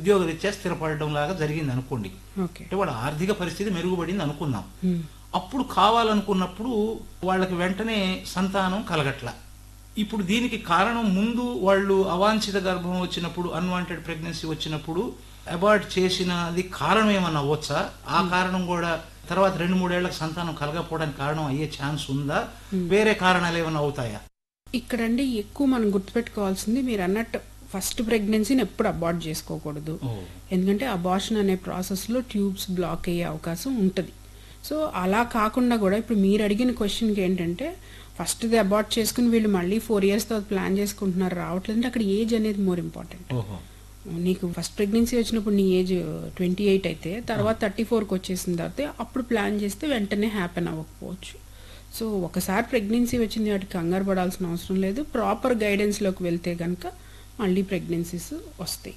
ఉద్యోగరీత్యా స్థిరపడడం లాగా జరిగింది అనుకోండి ఓకే అంటే వాళ్ళ ఆర్థిక పరిస్థితి మెరుగుపడింది అనుకుందాం ఉమ్. అప్పుడు కావాలనుకున్నప్పుడు వాళ్ళకి వెంటనే సంతానం కలగట్ల ఇప్పుడు దీనికి కారణం ముందు వాళ్ళు అవాంఛిత గర్భం వచ్చినప్పుడు అన్వాంటెడ్ ప్రెగ్నెన్సీ వచ్చినప్పుడు అబార్ట్ చేసినది కారణం ఏమన్నా అవ్వచ్చా ఆ కారణం కూడా తర్వాత రెండు మూడేళ్లకు సంతానం కలగకపోవడానికి కారణం అయ్యే ఛాన్స్ ఉందా వేరే కారణాలు ఏమైనా అవుతాయా ఇక్కడండి ఎక్కువ మనం గుర్తుపెట్టుకోవాల్సింది మీరు అన్నట్టు ఫస్ట్ ప్రెగ్నెన్సీని ఎప్పుడు అబార్ట్ చేసుకోకూడదు ఎందుకంటే అబార్షన్ అనే ప్రాసెస్లో ట్యూబ్స్ బ్లాక్ అయ్యే అవకాశం ఉంటుంది సో అలా కాకుండా కూడా ఇప్పుడు మీరు అడిగిన క్వశ్చన్కి ఏంటంటే ఫస్ట్ది అబార్ట్ చేసుకుని వీళ్ళు మళ్ళీ ఫోర్ ఇయర్స్ తర్వాత ప్లాన్ చేసుకుంటున్నారు రావట్లేదు అంటే అక్కడ ఏజ్ అనేది మోర్ ఇంపార్టెంట్ ఓహో నీకు ఫస్ట్ ప్రెగ్నెన్సీ వచ్చినప్పుడు నీ ఏజ్ ట్వంటీ ఎయిట్ అయితే తర్వాత థర్టీ ఫోర్కి వచ్చేసిన తర్వాత అప్పుడు ప్లాన్ చేస్తే వెంటనే హ్యాపెన్ అవ్వకపోవచ్చు సో ఒకసారి ప్రెగ్నెన్సీ వచ్చింది వాటికి కంగారు పడాల్సిన అవసరం లేదు ప్రాపర్ గైడెన్స్లోకి వెళ్తే కనుక మళ్ళీ ప్రెగ్నెన్సీస్ వస్తాయి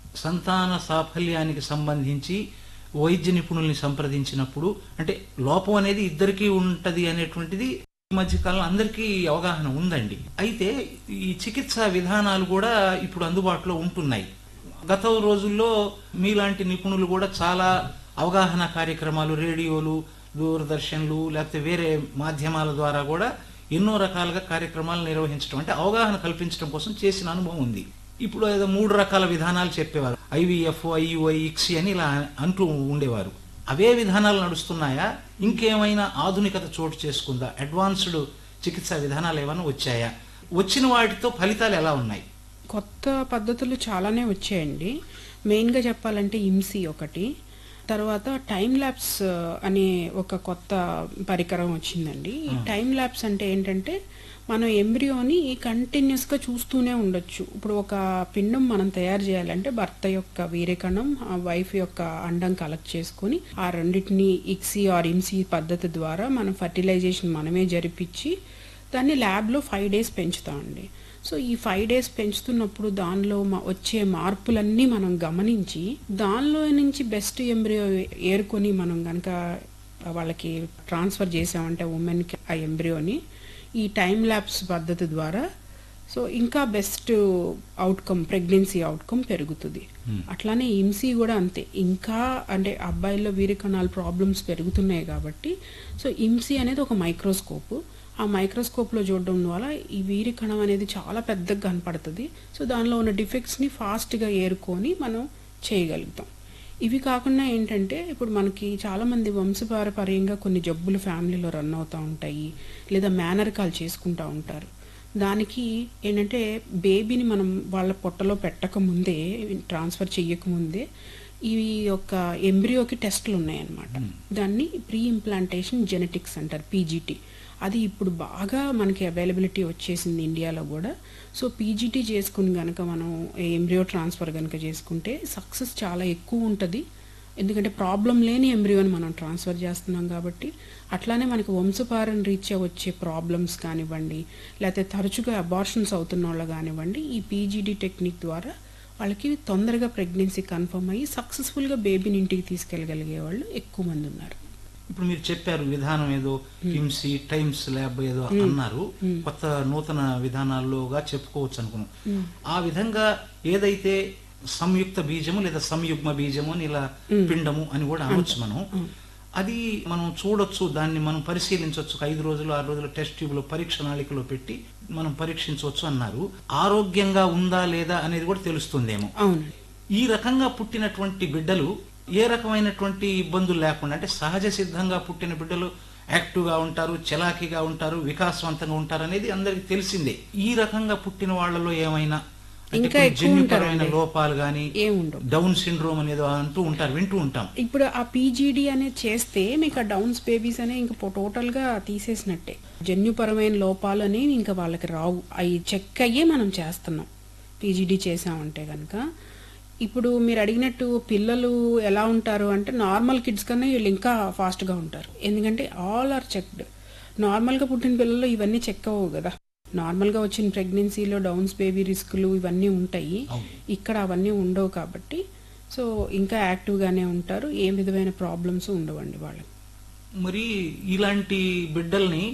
సంతాన సాఫల్యానికి సంబంధించి వైద్య నిపుణుల్ని సంప్రదించినప్పుడు అంటే లోపం అనేది ఇద్దరికీ ఉంటది అనేటువంటిది ఈ మధ్యకాలంలో అందరికీ అవగాహన ఉందండి అయితే ఈ చికిత్సా విధానాలు కూడా ఇప్పుడు అందుబాటులో ఉంటున్నాయి గత రోజుల్లో మీలాంటి నిపుణులు కూడా చాలా అవగాహన కార్యక్రమాలు రేడియోలు దూరదర్శన్లు లేకపోతే వేరే మాధ్యమాల ద్వారా కూడా ఎన్నో రకాలుగా కార్యక్రమాలు నిర్వహించడం అంటే అవగాహన కల్పించడం కోసం చేసిన అనుభవం ఉంది ఇప్పుడు ఏదో మూడు రకాల విధానాలు చెప్పేవారు ఐవీఎఫ్ ఐయుఐ ఇక్సి అని ఇలా అంటూ ఉండేవారు అవే విధానాలు నడుస్తున్నాయా ఇంకేమైనా ఆధునికత చోటు చేసుకుందా అడ్వాన్స్డ్ చికిత్సా విధానాలు ఏమైనా వచ్చాయా వచ్చిన వాటితో ఫలితాలు ఎలా ఉన్నాయి కొత్త పద్ధతులు చాలానే వచ్చాయండి మెయిన్గా చెప్పాలంటే ఇమ్సి ఒకటి తర్వాత టైం ల్యాబ్స్ అనే ఒక కొత్త పరికరం వచ్చిందండి ఈ టైం ల్యాబ్స్ అంటే ఏంటంటే మనం ఎంబ్రియోని కంటిన్యూస్గా చూస్తూనే ఉండొచ్చు ఇప్పుడు ఒక పిండం మనం తయారు చేయాలంటే భర్త యొక్క వీరేకణం ఆ వైఫ్ యొక్క అండం కలెక్ట్ చేసుకొని ఆ రెండింటిని ఇక్సీ ఆర్ ఇమ్సీ పద్ధతి ద్వారా మనం ఫర్టిలైజేషన్ మనమే జరిపించి దాన్ని ల్యాబ్లో ఫైవ్ డేస్ పెంచుతామండి సో ఈ ఫైవ్ డేస్ పెంచుతున్నప్పుడు దానిలో మా- వచ్చే మార్పులన్నీ మనం గమనించి దానిలో నుంచి బెస్ట్ ఎంబ్రియో ఏరుకొని మనం కనుక వాళ్ళకి ట్రాన్స్ఫర్ చేసామంటే ఉమెన్కి ఆ ఎంబ్రియోని ఈ టైం ల్యాబ్స్ పద్ధతి ద్వారా సో ఇంకా బెస్ట్ అవుట్కమ్ ప్రెగ్నెన్సీ అవుట్కమ్ పెరుగుతుంది అట్లానే ఇమ్సీ కూడా అంతే ఇంకా అంటే అబ్బాయిల్లో వీరికణాలు ప్రాబ్లమ్స్ పెరుగుతున్నాయి కాబట్టి సో ఇమ్సీ అనేది ఒక మైక్రోస్కోప్ ఆ మైక్రోస్కోప్లో చూడడం వల్ల ఈ వీరి కణం అనేది చాలా పెద్దగా కనపడుతుంది సో దానిలో ఉన్న డిఫెక్ట్స్ని ఫాస్ట్గా ఏరుకొని మనం చేయగలుగుతాం ఇవి కాకుండా ఏంటంటే ఇప్పుడు మనకి చాలామంది వంశపారపర్యంగా కొన్ని జబ్బులు ఫ్యామిలీలో రన్ అవుతూ ఉంటాయి లేదా మేనరికాలు చేసుకుంటూ ఉంటారు దానికి ఏంటంటే బేబీని మనం వాళ్ళ పొట్టలో పెట్టక ముందే ట్రాన్స్ఫర్ చెయ్యకముందే ఈ యొక్క ఎంబ్రియోకి టెస్ట్లు ఉన్నాయన్నమాట దాన్ని ప్రీ ఇంప్లాంటేషన్ జెనెటిక్స్ అంటారు పీజీటీ అది ఇప్పుడు బాగా మనకి అవైలబిలిటీ వచ్చేసింది ఇండియాలో కూడా సో పీజీటీ చేసుకుని కనుక మనం ఎంబ్రియో ట్రాన్స్ఫర్ కనుక చేసుకుంటే సక్సెస్ చాలా ఎక్కువ ఉంటుంది ఎందుకంటే ప్రాబ్లం లేని ఎంబ్రియోని మనం ట్రాన్స్ఫర్ చేస్తున్నాం కాబట్టి అట్లానే మనకి వంశపారం రీత్యా వచ్చే ప్రాబ్లమ్స్ కానివ్వండి లేకపోతే తరచుగా అబార్షన్స్ అవుతున్న వాళ్ళు కానివ్వండి ఈ పీజీడీ టెక్నిక్ ద్వారా వాళ్ళకి తొందరగా ప్రెగ్నెన్సీ కన్ఫర్మ్ అయ్యి సక్సెస్ఫుల్గా బేబీని ఇంటికి తీసుకెళ్ళగలిగే వాళ్ళు ఎక్కువ మంది ఉన్నారు ఇప్పుడు మీరు చెప్పారు విధానం ఏదో కిమ్సీ టైమ్స్ ల్యాబ్ ఏదో అన్నారు కొత్త నూతన విధానాల్లోగా చెప్పుకోవచ్చు అనుకున్నాం ఆ విధంగా ఏదైతే సంయుక్త బీజము లేదా సంయుగ్మ బీజము అని ఇలా పిండము అని కూడా అనొచ్చు మనం అది మనం చూడొచ్చు దాన్ని మనం పరిశీలించవచ్చు ఒక ఐదు రోజులు ఆరు రోజులు టెస్ట్ ట్యూబ్లో పరీక్ష నాళికలో పెట్టి మనం పరీక్షించవచ్చు అన్నారు ఆరోగ్యంగా ఉందా లేదా అనేది కూడా తెలుస్తుందేమో అవునండి ఈ రకంగా పుట్టినటువంటి బిడ్డలు ఏ రకమైనటువంటి ఇబ్బందులు లేకుండా అంటే సహజ సిద్ధంగా పుట్టిన బిడ్డలు యాక్టివ్గా ఉంటారు చలాకీగా ఉంటారు వికాసవంతంగా ఉంటారు అనేది అందరికి తెలిసిందే ఈ రకంగా పుట్టిన వాళ్ళలో ఏమైనా అంటే ఇంకా కొన్ని ఎక్కువ జన్యుపరమైన ఉంటారండి. లోపాలు గాని ఏముండవు డౌన్ సిండ్రోమ్ అనేది అంటూ ఉంటారు వింటూ ఉంటాం ఇప్పుడు ఆ పీజీడీ అనేది చేస్తే మీకు ఆ డౌన్స్ బేబీస్ అనే ఇంకా పో- టోటల్గా తీసేసినట్టే జన్యుపరమైన లోపాలు అనేవి ఇంకా వాళ్ళకి రావు అవి చెక్ అయ్యే మనం చేస్తున్నాం పీజీడీ చేసామంటే కనుక ఇప్పుడు మీరు అడిగినట్టు పిల్లలు ఎలా ఉంటారు అంటే నార్మల్ కిడ్స్ కన్నా వీళ్ళు ఇంకా ఫాస్ట్గా ఉంటారు ఎందుకంటే ఆల్ ఆర్ చెక్డ్ నార్మల్గా పుట్టిన పిల్లలు ఇవన్నీ చెక్ అవ్వవు కదా నార్మల్గా వచ్చిన ప్రెగ్నెన్సీలో డౌన్స్ బేబీ రిస్కులు ఇవన్నీ ఉంటాయి అవును. ఇక్కడ అవన్నీ ఉండవు కాబట్టి సో ఇంకా యాక్టివ్గానే ఉంటారు ఏ విధమైన ప్రాబ్లమ్స్ ఉండవండి వాళ్ళకి మరి ఇలాంటి బిడ్డల్ని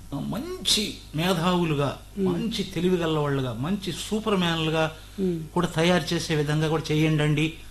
మంచి మేధావులుగా మంచి తెలివిగల వాళ్ళుగా మంచి సూపర్ మ్యాన్లుగా కూడా తయారు చేసే విధంగా కూడా చేయండి